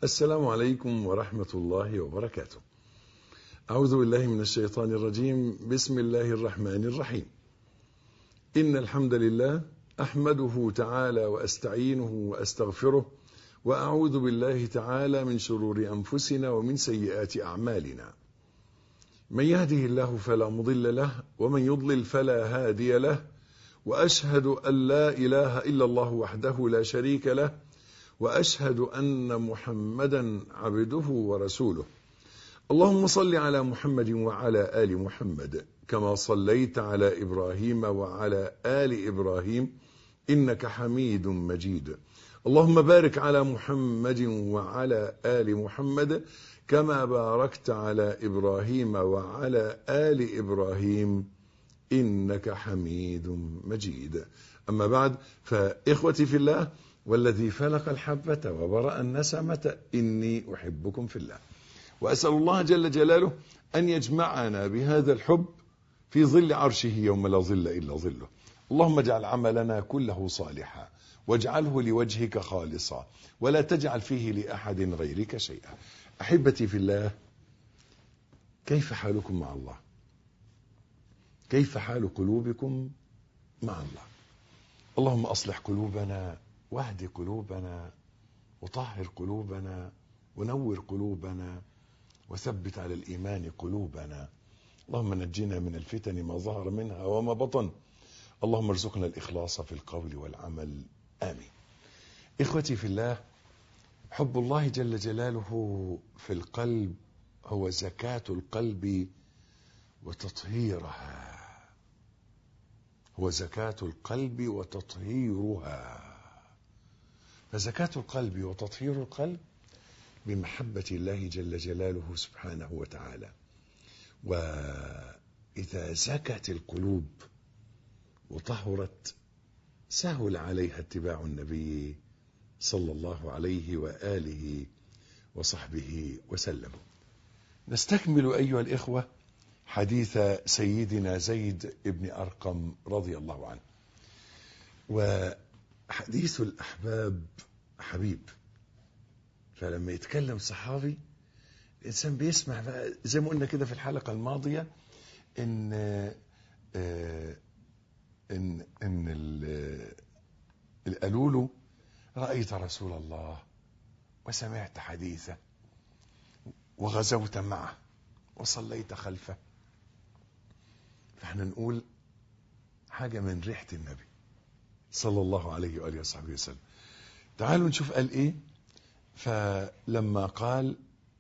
السلام عليكم ورحمة الله وبركاته. أعوذ بالله من الشيطان الرجيم، بسم الله الرحمن الرحيم. إن الحمد لله أحمده تعالى وأستعينه وأستغفره وأعوذ بالله تعالى من شرور أنفسنا ومن سيئات أعمالنا. من يهده الله فلا مضل له ومن يضلل فلا هادي له وأشهد أن لا إله إلا الله وحده لا شريك له واشهد ان محمدا عبده ورسوله اللهم صل على محمد وعلى ال محمد كما صليت على ابراهيم وعلى ال ابراهيم انك حميد مجيد اللهم بارك على محمد وعلى ال محمد كما باركت على ابراهيم وعلى ال ابراهيم انك حميد مجيد اما بعد فاخوتي في الله والذي فلق الحبة وبرأ النسمة إني أحبكم في الله وأسأل الله جل جلاله أن يجمعنا بهذا الحب في ظل عرشه يوم لا ظل إلا ظله اللهم اجعل عملنا كله صالحا واجعله لوجهك خالصا ولا تجعل فيه لأحد غيرك شيئا أحبتي في الله كيف حالكم مع الله كيف حال قلوبكم مع الله اللهم أصلح قلوبنا واهد قلوبنا وطهر قلوبنا ونور قلوبنا وثبت على الايمان قلوبنا اللهم نجنا من الفتن ما ظهر منها وما بطن اللهم ارزقنا الاخلاص في القول والعمل امين اخوتي في الله حب الله جل جلاله في القلب هو زكاه القلب وتطهيرها هو زكاه القلب وتطهيرها فزكاة القلب وتطهير القلب بمحبة الله جل جلاله سبحانه وتعالى وإذا زكت القلوب وطهرت سهل عليها اتباع النبي صلى الله عليه وآله وصحبه وسلم نستكمل أيها الإخوة حديث سيدنا زيد بن أرقم رضي الله عنه و حديث الأحباب حبيب فلما يتكلم صحابي الإنسان بيسمع بقى زي ما قلنا كده في الحلقة الماضية إن إن إن اللي قالوا له رأيت رسول الله وسمعت حديثه وغزوت معه وصليت خلفه فاحنا نقول حاجة من ريحة النبي صلى الله عليه وآله وصحبه وسلم تعالوا نشوف قال ايه فلما قال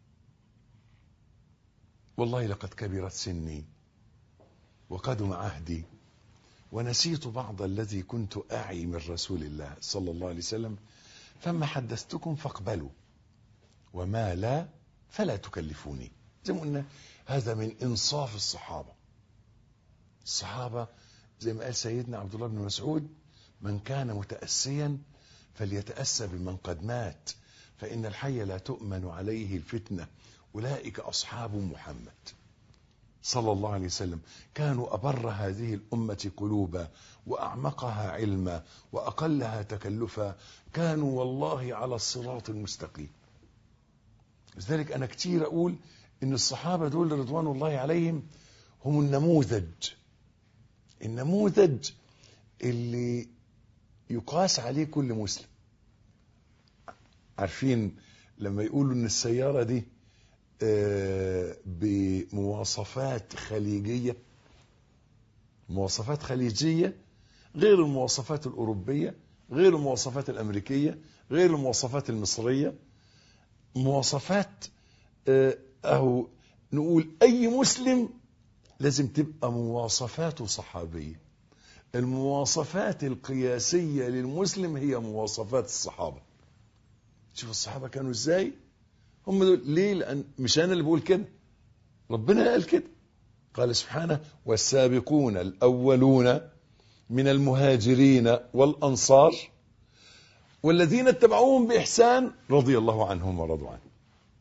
والله لقد كبرت سني وقدم عهدي ونسيت بعض الذي كنت أعي من رسول الله صلى الله عليه وسلم فما حدثتكم فاقبلوا وما لا فلا تكلفوني زي ما قلنا هذا من إنصاف الصحابة الصحابة زي ما قال سيدنا عبد الله بن مسعود من كان متأسيا فليتأسى بمن قد مات فإن الحي لا تؤمن عليه الفتنة أولئك أصحاب محمد صلى الله عليه وسلم كانوا أبر هذه الأمة قلوبا وأعمقها علما وأقلها تكلفا كانوا والله على الصراط المستقيم لذلك أنا كتير أقول إن الصحابة دول رضوان الله عليهم هم النموذج النموذج اللي يقاس عليه كل مسلم عارفين لما يقولوا ان السيارة دي بمواصفات خليجية مواصفات خليجية غير المواصفات الأوروبية غير المواصفات الأمريكية غير المواصفات المصرية مواصفات أهو نقول أي مسلم لازم تبقى مواصفاته صحابية المواصفات القياسية للمسلم هي مواصفات الصحابة شوف الصحابة كانوا ازاي هم دول ليه لأن مش أنا اللي بقول كده ربنا قال كده قال سبحانه والسابقون الأولون من المهاجرين والأنصار والذين اتبعوهم بإحسان رضي الله عنهم ورضوا عنه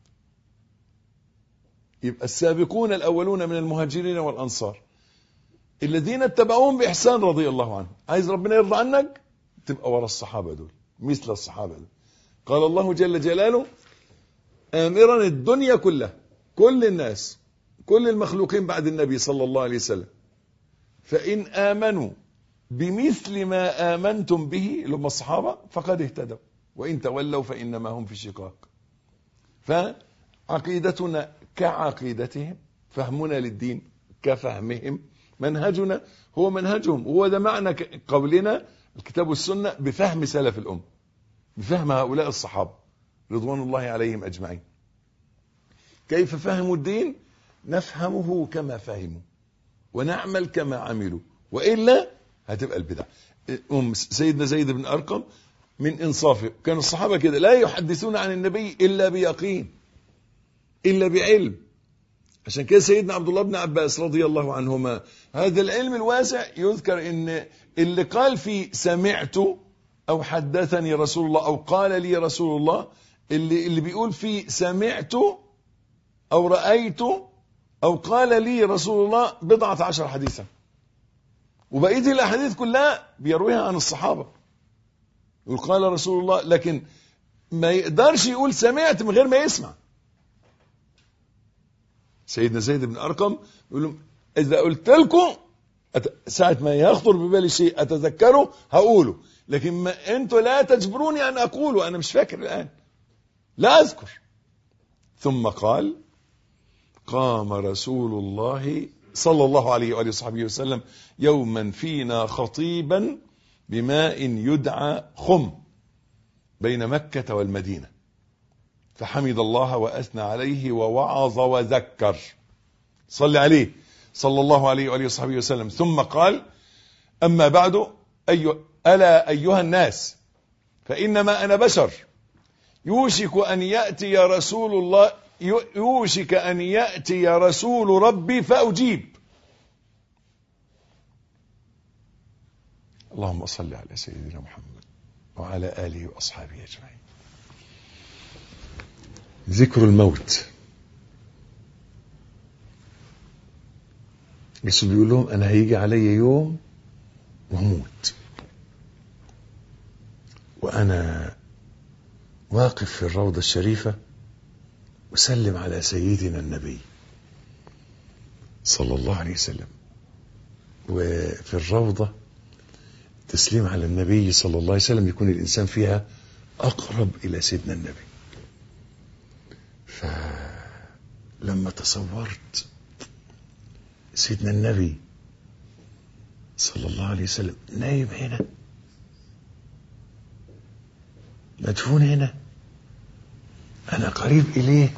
يبقى السابقون الأولون من المهاجرين والأنصار الذين اتبعوهم بإحسان رضي الله عنهم عايز ربنا يرضى عنك تبقى ورا الصحابة دول مثل الصحابة دول قال الله جل جلاله آمرا الدنيا كلها كل الناس كل المخلوقين بعد النبي صلى الله عليه وسلم فإن آمنوا بمثل ما آمنتم به اللي هم الصحابة فقد اهتدوا وإن تولوا فإنما هم في شقاق فعقيدتنا كعقيدتهم فهمنا للدين كفهمهم منهجنا هو منهجهم هو ده معنى قولنا الكتاب والسنة بفهم سلف الأم بفهم هؤلاء الصحابة رضوان الله عليهم أجمعين كيف فهموا الدين نفهمه كما فهموا ونعمل كما عملوا وإلا هتبقى البدع أم سيدنا زيد بن أرقم من إنصافه كان الصحابة كده لا يحدثون عن النبي إلا بيقين إلا بعلم عشان كده سيدنا عبد الله بن عباس رضي الله عنهما هذا العلم الواسع يذكر ان اللي قال فيه سمعت او حدثني رسول الله او قال لي رسول الله اللي اللي بيقول فيه سمعت او رايت او قال لي رسول الله بضعة عشر حديثا وبقيه الاحاديث كلها بيرويها عن الصحابه يقول قال رسول الله لكن ما يقدرش يقول سمعت من غير ما يسمع سيدنا زيد بن أرقم يقول لهم إذا قلت لكم أت... ساعة ما يخطر ببالي شيء أتذكره هقوله لكن ما أنتوا لا تجبروني أن أقوله أنا مش فاكر الآن لا أذكر ثم قال قام رسول الله صلى الله عليه وآله وصحبه وسلم يوما فينا خطيبا بماء يدعى خم بين مكة والمدينة فحمد الله وأثنى عليه ووعظ وذكر صلى عليه صلى الله عليه وآله وصحبه وسلم ثم قال أما بعد أي ألا أيها الناس فإنما أنا بشر يوشك أن يأتي رسول الله يوشك أن يأتي رسول ربي فأجيب اللهم صل على سيدنا محمد وعلى آله وأصحابه أجمعين ذكر الموت يسوع بيقول لهم انا هيجي علي يوم واموت وانا واقف في الروضه الشريفه اسلم على سيدنا النبي صلى الله عليه وسلم وفي الروضه تسليم على النبي صلى الله عليه وسلم يكون الانسان فيها اقرب الى سيدنا النبي فلما تصورت سيدنا النبي صلى الله عليه وسلم نايم هنا مدفون هنا انا قريب اليه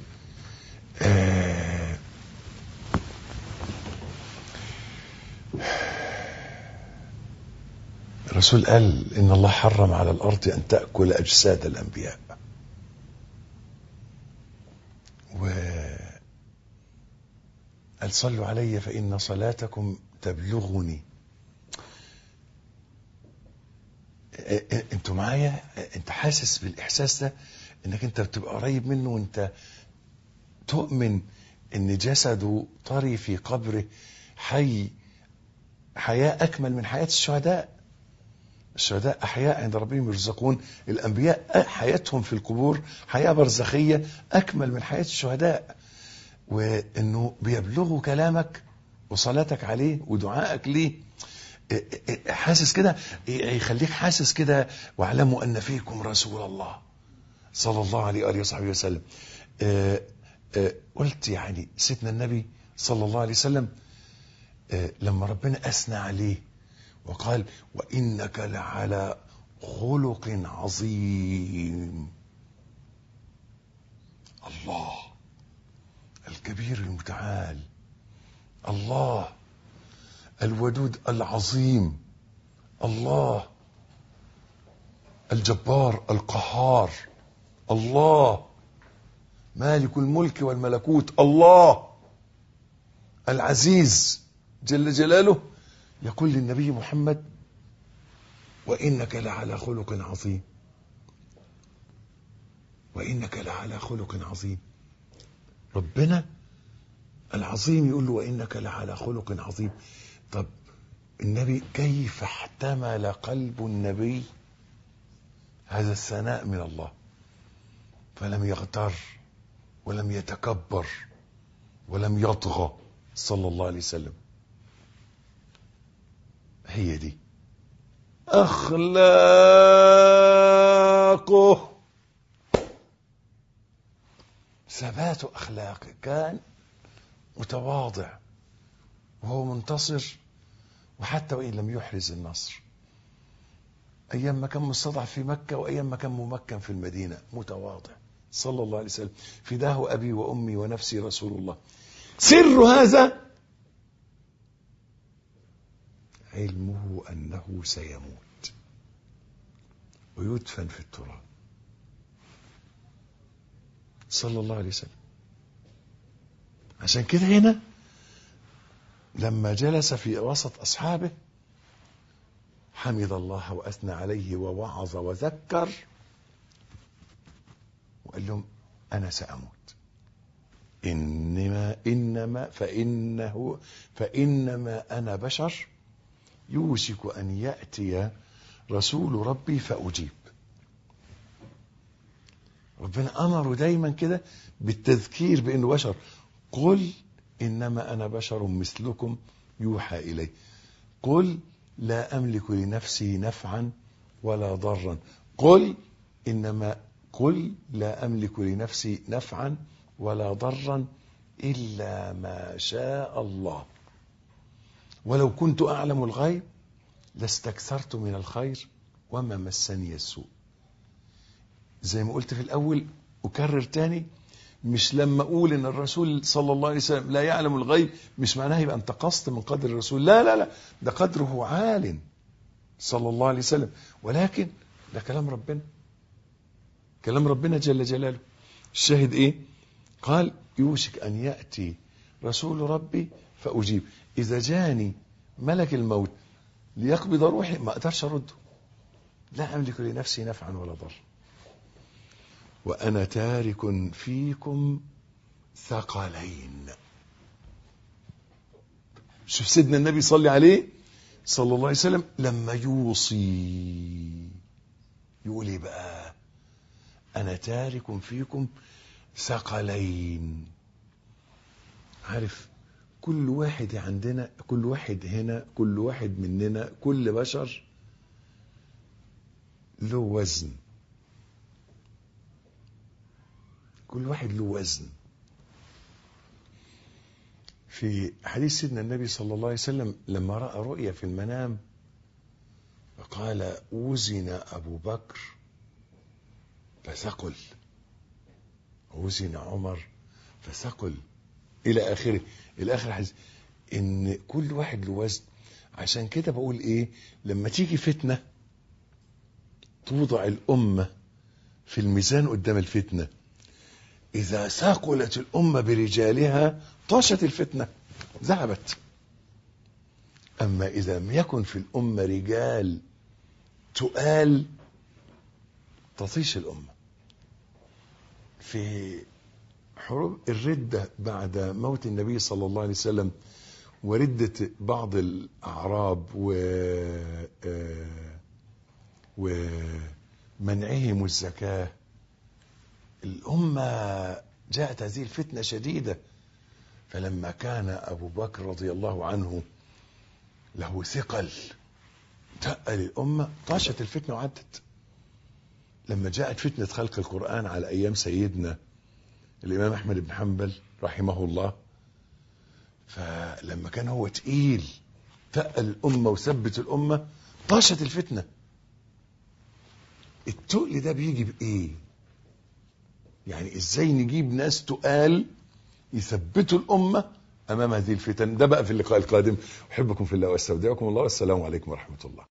آه الرسول قال ان الله حرم على الارض ان تاكل اجساد الانبياء و قال صلوا علي فإن صلاتكم تبلغني انتوا معايا انت حاسس بالاحساس ده انك انت بتبقى قريب منه وانت تؤمن ان جسده طري في قبره حي حياة اكمل من حياة الشهداء الشهداء احياء عند ربهم يرزقون الانبياء حياتهم في القبور حياة برزخية اكمل من حياة الشهداء وانه بيبلغوا كلامك وصلاتك عليه ودعائك ليه حاسس كده يخليك حاسس كده واعلموا ان فيكم رسول الله صلى الله عليه واله وصحبه وسلم قلت يعني سيدنا النبي صلى الله عليه وسلم لما ربنا اثنى عليه وقال وانك لعلى خلق عظيم الله الكبير المتعال الله الودود العظيم الله الجبار القهار الله مالك الملك والملكوت الله العزيز جل جلاله يقول للنبي محمد وانك لعلى خلق عظيم وانك لعلى خلق عظيم ربنا العظيم يقول له وانك لعلى خلق عظيم طب النبي كيف احتمل قلب النبي هذا الثناء من الله فلم يغتر ولم يتكبر ولم يطغى صلى الله عليه وسلم هي دي اخلاقه ثبات اخلاقه كان متواضع وهو منتصر وحتى وان لم يحرز النصر ايام ما كان مستضعف في مكه وايام ما كان ممكن في المدينه متواضع صلى الله عليه وسلم فداه ابي وامي ونفسي رسول الله سر هذا علمه انه سيموت ويدفن في التراب صلى الله عليه وسلم عشان كده هنا لما جلس في وسط اصحابه حمد الله واثنى عليه ووعظ وذكر وقال لهم انا ساموت انما انما فانه فانما انا بشر يوشك ان ياتي رسول ربي فاجيب ربنا امره دايما كده بالتذكير بانه بشر قل انما انا بشر مثلكم يوحى الي قل لا املك لنفسي نفعا ولا ضرا قل انما قل لا املك لنفسي نفعا ولا ضرا الا ما شاء الله ولو كنت اعلم الغيب لاستكثرت من الخير وما مسني السوء زي ما قلت في الاول اكرر تاني مش لما اقول ان الرسول صلى الله عليه وسلم لا يعلم الغيب مش معناها يبقى انتقصت من قدر الرسول لا لا لا ده قدره عال صلى الله عليه وسلم ولكن ده كلام ربنا كلام ربنا جل جلاله الشاهد ايه قال يوشك ان ياتي رسول ربي فاجيب اذا جاني ملك الموت ليقبض روحي ما اقدرش ارده لا املك لنفسي نفعا ولا ضر وانا تارك فيكم ثقلين شوف سيدنا النبي صلى عليه صلى الله عليه وسلم لما يوصي يقول ايه بقى انا تارك فيكم ثقلين عارف كل واحد عندنا كل واحد هنا كل واحد مننا كل بشر له وزن كل واحد له وزن في حديث سيدنا النبي صلى الله عليه وسلم لما رأى رؤيا في المنام فقال وزن أبو بكر فثقل وزن عمر فثقل إلى آخره إلى آخر الحديث إن كل واحد له وزن عشان كده بقول إيه لما تيجي فتنة توضع الأمة في الميزان قدام الفتنه إذا ثقلت الأمة برجالها طاشت الفتنة ذهبت أما إذا لم يكن في الأمة رجال تؤال تطيش الأمة في حروب الردة بعد موت النبي صلى الله عليه وسلم وردة بعض الأعراب و ومنعهم الزكاه الأمة جاءت هذه الفتنة شديدة فلما كان أبو بكر رضي الله عنه له ثقل تقل الأمة طاشت الفتنة وعدت لما جاءت فتنة خلق القرآن على أيام سيدنا الإمام أحمد بن حنبل رحمه الله فلما كان هو تقيل تقل الأمة وثبت الأمة طاشت الفتنة التقل ده بيجي بإيه يعني ازاي نجيب ناس تقال يثبتوا الامه امام هذه الفتن ده بقى في اللقاء القادم احبكم في الله واستودعكم الله والسلام عليكم ورحمه الله